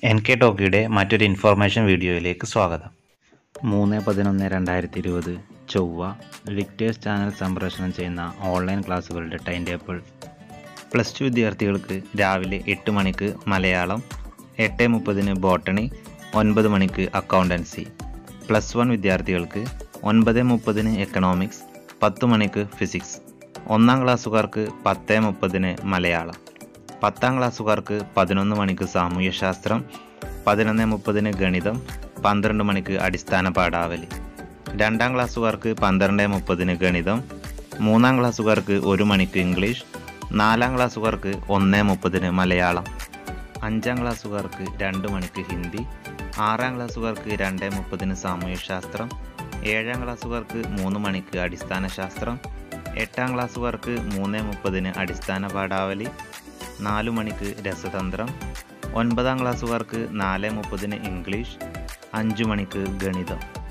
N K ടോക്കിയുടെ മറ്റൊരു information വീഡിയോയിലേക്ക് സ്വാഗതം മൂന്ന് പതിനൊന്ന് രണ്ടായിരത്തി ഇരുപത് ചൊവ്വ വിക്ടേഴ്സ് ചാനൽ സംപ്രേഷണം ചെയ്യുന്ന ഓൺലൈൻ ക്ലാസ്സുകളുടെ ടൈം ടേബിൾ പ്ലസ് ടു വിദ്യാർത്ഥികൾക്ക് രാവിലെ എട്ട് മണിക്ക് മലയാളം എട്ട് മുപ്പതിന് ബോട്ടണി ഒൻപത് മണിക്ക് അക്കൗണ്ടൻസി പ്ലസ് വൺ വിദ്യാർത്ഥികൾക്ക് ഒൻപത് മുപ്പതിന് എക്കണോമിക്സ് പത്ത് മണിക്ക് ഫിസിക്സ് ഒന്നാം ക്ലാസ്സുകാർക്ക് പത്ത് മുപ്പതിന് മലയാളം പത്താം ക്ലാസ്സുകാർക്ക് പതിനൊന്ന് മണിക്ക് സാമൂഹ്യശാസ്ത്രം പതിനൊന്ന് മുപ്പതിന് ഗണിതം പന്ത്രണ്ട് മണിക്ക് അടിസ്ഥാന പാഠാവലി രണ്ടാം ക്ലാസ്സുകാർക്ക് പന്ത്രണ്ട് മുപ്പതിന് ഗണിതം മൂന്നാം ക്ലാസ്സുകാർക്ക് ഒരു മണിക്ക് ഇംഗ്ലീഷ് നാലാം ക്ലാസ്സുകാർക്ക് ഒന്ന് മുപ്പതിന് മലയാളം അഞ്ചാം ക്ലാസ്സുകാർക്ക് രണ്ട് മണിക്ക് ഹിന്ദി ആറാം ക്ലാസ്സുകാർക്ക് രണ്ട് മുപ്പതിന് സാമൂഹ്യശാസ്ത്രം ഏഴാം ക്ലാസ്സുകാർക്ക് മൂന്ന് മണിക്ക് അടിസ്ഥാന ശാസ്ത്രം എട്ടാം ക്ലാസ്സുകാർക്ക് മൂന്ന് മുപ്പതിന് അടിസ്ഥാന പാഠാവലി നാലു മണിക്ക് രസതന്ത്രം ഒൻപതാം ക്ലാസ്സുകാർക്ക് നാല് മുപ്പതിന് ഇംഗ്ലീഷ് അഞ്ചു മണിക്ക് ഗണിതം